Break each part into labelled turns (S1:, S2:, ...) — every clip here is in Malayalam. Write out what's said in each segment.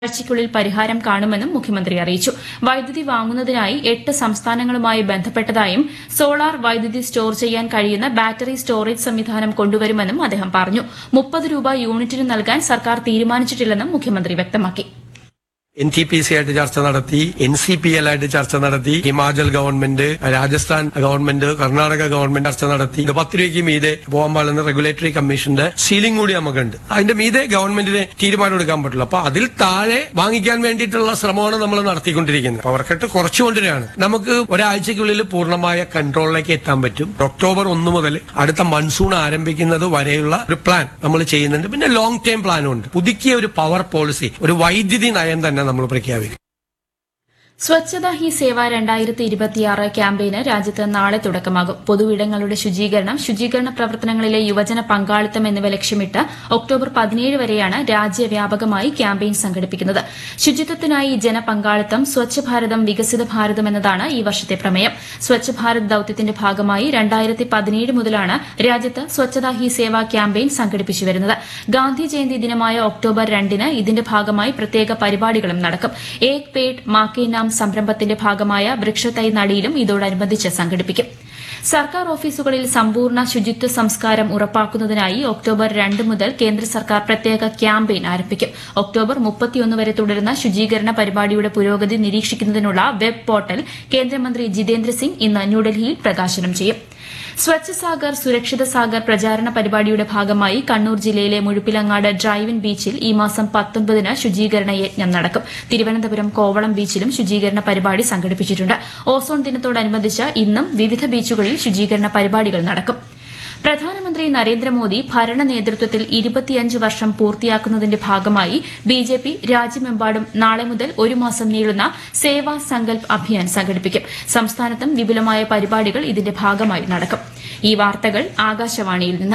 S1: ആഴ്ചയ്ക്കുള്ളിൽ പരിഹാരം കാണുമെന്നും മുഖ്യമന്ത്രി അറിയിച്ചു വൈദ്യുതി വാങ്ങുന്നതിനായി എട്ട് സംസ്ഥാനങ്ങളുമായി ബന്ധപ്പെട്ടതായും സോളാർ വൈദ്യുതി സ്റ്റോർ ചെയ്യാൻ കഴിയുന്ന ബാറ്ററി സ്റ്റോറേജ് സംവിധാനം കൊണ്ടുവരുമെന്നും അദ്ദേഹം പറഞ്ഞു മുപ്പത് രൂപ യൂണിറ്റിന് നൽകാൻ സർക്കാർ തീരുമാനിച്ചിട്ടില്ലെന്നും മുഖ്യമന്ത്രി വ്യക്തമാക്കി
S2: എൻ ടി പി സി ആയിട്ട് ചർച്ച നടത്തി എൻ സി പി എൽ ആയിട്ട് ചർച്ച നടത്തി Himachal government Rajasthan government Karnataka government ചർച്ച നടത്തി ഇത് പത്ത് രൂപയ്ക്ക് മീതെ പോകാൻ പാടുന്ന റെഗുലേറ്ററി കമ്മീഷന്റെ സീലിംഗ് കൂടി നമുക്കുണ്ട് അതിന്റെ മീതെ ഗവൺമെന്റിന് തീരുമാനം എടുക്കാൻ പറ്റില്ല അപ്പൊ അതിൽ താഴെ വാങ്ങിക്കാൻ വേണ്ടിയിട്ടുള്ള ശ്രമമാണ് നമ്മൾ നടത്തിക്കൊണ്ടിരിക്കുന്നത് പവർ കട്ട് കുറച്ചുകൊണ്ടിരിക്കുകയാണ് നമുക്ക് ഒരാഴ്ചയ്ക്കുള്ളിൽ പൂർണ്ണമായ കൺട്രോളിലേക്ക് എത്താൻ പറ്റും ഒക്ടോബർ ഒന്ന് മുതൽ അടുത്ത മൺസൂൺ ആരംഭിക്കുന്നത് വരെയുള്ള ഒരു പ്ലാൻ നമ്മൾ ചെയ്യുന്നുണ്ട് പിന്നെ ലോങ് ടേം പ്ലാനും ഉണ്ട് പുതുക്കിയ ഒരു പവർ പോളിസി ഒരു വൈദ്യുതി നയം തന്നെ നമ്മൾ പ്രഖ്യാപിക്കും
S1: സ്വച്ഛത ഹി സേവ രണ്ടായിരത്തി ഇരുപത്തിയാറ് ക്യാമ്പയിന് രാജ്യത്ത് നാളെ തുടക്കമാകും പൊതുവിടങ്ങളുടെ ശുചീകരണം ശുചീകരണ പ്രവർത്തനങ്ങളിലെ യുവജന പങ്കാളിത്തം എന്നിവ ലക്ഷ്യമിട്ട് ഒക്ടോബർ പതിനേഴ് വരെയാണ് രാജ്യവ്യാപകമായി ക്യാമ്പയിൻ സംഘടിപ്പിക്കുന്നത് ശുചിത്വത്തിനായി ജനപങ്കാളിത്തം സ്വച്ഛ് ഭാരതം വികസിത ഭാരതം എന്നതാണ് ഈ വർഷത്തെ പ്രമേയം സ്വച്ഛ് ഭാരത് ദൌത്യത്തിന്റെ ഭാഗമായി രണ്ടായിരത്തി പതിനേഴ് മുതലാണ് രാജ്യത്ത് സ്വച്ഛത ഹി സേവ ക്യാമ്പയിൻ സംഘടിപ്പിച്ചു വരുന്നത് ഗാന്ധി ജയന്തി ദിനമായ ഒക്ടോബർ രണ്ടിന് ഇതിന്റെ ഭാഗമായി പ്രത്യേക പരിപാടികളും നടക്കും ഏക് പേഡ് മാക്കേ നാം സംരംഭത്തിന്റെ ഭാഗമായ വൃക്ഷത്തൈ നടിയിലും ഇതോടനുബന്ധിച്ച് സംഘടിപ്പിക്കും സർക്കാർ ഓഫീസുകളിൽ സമ്പൂർണ്ണ ശുചിത്വ സംസ്കാരം ഉറപ്പാക്കുന്നതിനായി ഒക്ടോബർ രണ്ട് മുതൽ കേന്ദ്ര സർക്കാർ പ്രത്യേക ക്യാമ്പയിൻ ആരംഭിക്കും ഒക്ടോബർ മുപ്പത്തിയൊന്ന് വരെ തുടരുന്ന ശുചീകരണ പരിപാടിയുടെ പുരോഗതി നിരീക്ഷിക്കുന്നതിനുള്ള വെബ് പോർട്ടൽ കേന്ദ്രമന്ത്രി ജിതേന്ദ്ര സിംഗ് ഇന്ന് ന്യൂഡൽഹിയിൽ പ്രകാശനം ചെയ്യും സ്വച്ഛ് സാഗർ സുരക്ഷിത സാഗർ പ്രചാരണ പരിപാടിയുടെ ഭാഗമായി കണ്ണൂർ ജില്ലയിലെ മുഴുപ്പിലങ്ങാട് ഡ്രൈവിൻ ബീച്ചിൽ ഈ മാസം പത്തൊൻപതിന് ശുചീകരണ യജ്ഞം നടക്കും തിരുവനന്തപുരം കോവളം ബീച്ചിലും ശുചീകരണ പരിപാടി സംഘടിപ്പിച്ചിട്ടുണ്ട് ഓസോൺ ദിനത്തോടനുബന്ധിച്ച് ഇന്നും വിവിധ ബീച്ചുകളിൽ ശുചീകരണ പരിപാടികൾ നടക്കും പ്രധാനമന്ത്രി നരേന്ദ്രമോദി ഭരണ നേതൃത്വത്തിൽ ഇരുപത്തിയഞ്ച് വർഷം പൂർത്തിയാക്കുന്നതിന്റെ ഭാഗമായി ബിജെപി രാജ്യമെമ്പാടും നാളെ മുതൽ ഒരു മാസം നീളുന്ന സേവാ സങ്കൽപ് അഭിയാൻ സംഘടിപ്പിക്കും സംസ്ഥാനത്തും വിപുലമായ പരിപാടികൾ ഇതിന്റെ ഭാഗമായി നടക്കും ഈ വാർത്തകൾ ആകാശവാണിയിൽ നിന്ന്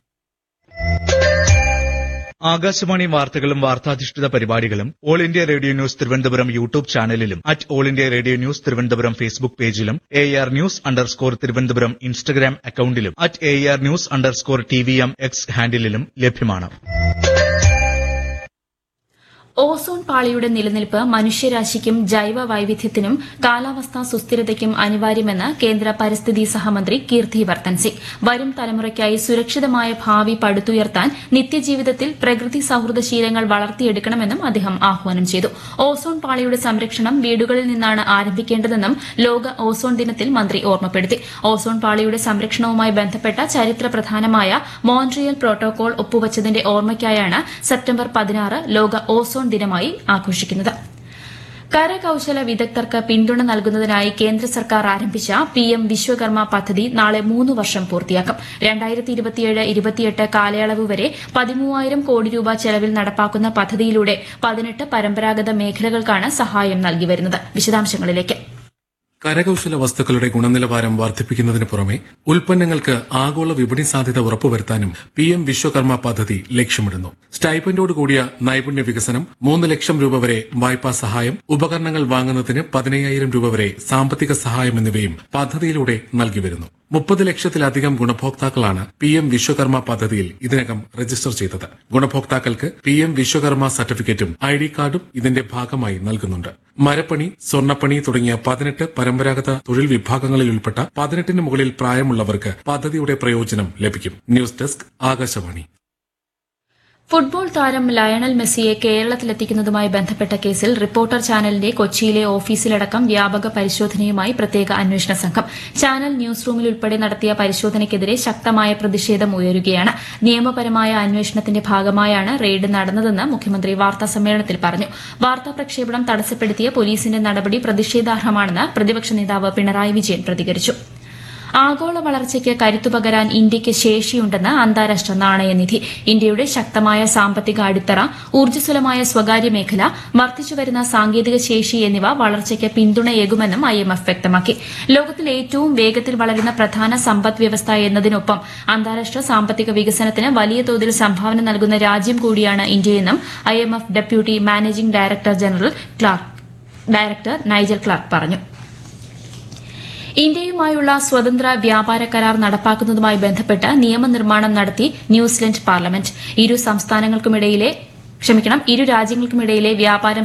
S3: ആകാശവാണി വാർത്തകളും വാർത്താധിഷ്ഠിത പരിപാടികളും All India Radio news Thiruvananthapuram YouTube ചാനലിലും at All India Radio news Thiruvananthapuram Facebook പേജിലും A R news underscore Thiruvananthapuram Instagram അക്കൌണ്ടിലും at A R news underscore T V M X ഹാൻഡിലും ലഭ്യമാണ്
S1: ഓസോൺ പാളിയുടെ നിലനിൽപ്പ് മനുഷ്യരാശിക്കും ജൈവ വൈവിധ്യത്തിനും കാലാവസ്ഥാ സുസ്ഥിരതയ്ക്കും അനിവാര്യമെന്ന് കേന്ദ്ര പരിസ്ഥിതി സഹമന്ത്രി കീർത്തി വർദ്ധൻ സിംഗ് വരും തലമുറയ്ക്കായി സുരക്ഷിതമായ ഭാവി പടുത്തുയർത്താൻ നിത്യജീവിതത്തിൽ പ്രകൃതി സൌഹൃദ ശീലങ്ങൾ വളർത്തിയെടുക്കണമെന്നും അദ്ദേഹം ആഹ്വാനം ചെയ്തു ഓസോൺ പാളിയുടെ സംരക്ഷണം വീടുകളിൽ നിന്നാണ് ആരംഭിക്കേണ്ടതെന്നും ലോക ഓസോൺ ദിനത്തിൽ മന്ത്രി ഓർമ്മപ്പെടുത്തി ഓസോൺ പാളിയുടെ സംരക്ഷണവുമായി ബന്ധപ്പെട്ട ചരിത്ര പ്രധാനമായ മോൺട്രിയൽ പ്രോട്ടോകോൾ ഒപ്പുവച്ചതിന്റെ ഓർമ്മയ്ക്കായാണ് സെപ്റ്റംബർ പതിനാറ് ലോക ഓസോൺ ദിനമായി ആഘോഷിക്കുന്നത് കരകൌശല വിദഗ്ധർക്ക് പിന്തുണ നൽകുന്നതിനായി കേന്ദ്ര സർക്കാർ ആരംഭിച്ച പി എം വിശ്വകർമ്മ പദ്ധതി നാളെ മൂന്ന് വർഷം പൂർത്തിയാക്കും രണ്ടായിരത്തി ഇരുപത്തിയേഴ് ഇരുപത്തിയെട്ട് കാലയളവ് വരെ പതിമൂവായിരം കോടി രൂപ ചെലവിൽ നടപ്പാക്കുന്ന പദ്ധതിയിലൂടെ പതിനെട്ട് പരമ്പരാഗത മേഖലകൾക്കാണ് സഹായം നൽകി വരുന്നത് വിശദാംശങ്ങളിലേക്ക്
S4: കരകൌശല വസ്തുക്കളുടെ ഗുണനിലവാരം വർദ്ധിപ്പിക്കുന്നതിന് പുറമെ ഉൽപ്പന്നങ്ങൾക്ക് ആഗോള വിപണി സാധ്യത ഉറപ്പുവരുത്താനും പി എം വിശ്വകർമ്മ പദ്ധതി ലക്ഷ്യമിടുന്നു സ്റ്റൈപ്പൻഡോട് കൂടിയ നൈപുണ്യ വികസനം മൂന്ന് ലക്ഷം രൂപ വരെ വായ്പാ സഹായം ഉപകരണങ്ങൾ വാങ്ങുന്നതിന് പതിനയ്യായിരം രൂപ വരെ സാമ്പത്തിക സഹായം എന്നിവയും പദ്ധതിയിലൂടെ നൽകിവരുന്നു മുപ്പത് ലക്ഷത്തിലധികം ഗുണഭോക്താക്കളാണ് പി എം വിശ്വകർമ്മ പദ്ധതിയിൽ ഇതിനകം രജിസ്റ്റർ ചെയ്തത് ഗുണഭോക്താക്കൾക്ക് പി എം വിശ്വകർമ്മ സർട്ടിഫിക്കറ്റും ഐ ഡി കാർഡും ഇതിന്റെ ഭാഗമായി നൽകുന്നുണ്ട് മരപ്പണി സ്വർണ്ണപ്പണി തുടങ്ങിയ പതിനെട്ട് പരമ്പരാഗത തൊഴിൽ വിഭാഗങ്ങളിൽ ഉൾപ്പെട്ട പതിനെട്ടിന് മുകളിൽ പ്രായമുള്ളവർക്ക് പദ്ധതിയുടെ പ്രയോജനം ലഭിക്കും ന്യൂസ് ഡെസ്ക് ആകാശവാണി
S1: ഫുട്ബോൾ താരം ലയണൽ മെസ്സിയെ കേരളത്തിലെത്തിക്കുന്നതുമായി ബന്ധപ്പെട്ട കേസിൽ റിപ്പോർട്ടർ ചാനലിന്റെ കൊച്ചിയിലെ ഓഫീസിലടക്കം വ്യാപക പരിശോധനയുമായി പ്രത്യേക അന്വേഷണ സംഘം ചാനൽ ന്യൂസ് റൂമിൽ ഉൾപ്പെടെ നടത്തിയ പരിശോധനയ്ക്കെതിരെ ശക്തമായ പ്രതിഷേധം ഉയരുകയാണ് നിയമപരമായ അന്വേഷണത്തിന്റെ ഭാഗമായാണ് റെയ്ഡ് നടന്നതെന്ന് മുഖ്യമന്ത്രി വാർത്താസമ്മേളനത്തിൽ പറഞ്ഞു വാർത്താ പ്രക്ഷേപണം തടസ്സപ്പെടുത്തിയ പോലീസിന്റെ നടപടി പ്രതിഷേധാർഹമാണെന്ന് പ്രതിപക്ഷ നേതാവ് പിണറായി വിജയൻ പ്രതികരിച്ചു ആഗോള വളർച്ചയ്ക്ക് കരുത്തുപകരാൻ ഇന്ത്യയ്ക്ക് ശേഷിയുണ്ടെന്ന് അന്താരാഷ്ട്ര നാണയനിധി ഇന്ത്യയുടെ ശക്തമായ സാമ്പത്തിക അടിത്തറ ഊർജ്ജസ്വലമായ സ്വകാര്യ മേഖല വർദ്ധിച്ചുവരുന്ന സാങ്കേതിക ശേഷി എന്നിവ വളർച്ചയ്ക്ക് പിന്തുണയേകുമെന്നും ഐഎംഎഫ് വ്യക്തമാക്കി ലോകത്തിൽ ഏറ്റവും വേഗത്തിൽ വളരുന്ന പ്രധാന സമ്പദ് വ്യവസ്ഥ എന്നതിനൊപ്പം അന്താരാഷ്ട്ര സാമ്പത്തിക വികസനത്തിന് വലിയ തോതിൽ സംഭാവന നൽകുന്ന രാജ്യം കൂടിയാണ് ഇന്ത്യയെന്നും IMF deputy managing director general Clarke director Nigel Clarke പറഞ്ഞു ഇന്ത്യയുമായുള്ള സ്വതന്ത്ര വ്യാപാര കരാർ നടപ്പാക്കുന്നതുമായി ബന്ധപ്പെട്ട് നിയമനിർമ്മാണം നടത്തി ന്യൂസിലൻഡ് പാർലമെന്റ് ഇരു സംസ്ഥാനങ്ങൾക്കുമിടയിലെ ക്ഷമിക്കണം ഇരു രാജ്യങ്ങൾക്കുമിടയിലെ വ്യാപാരം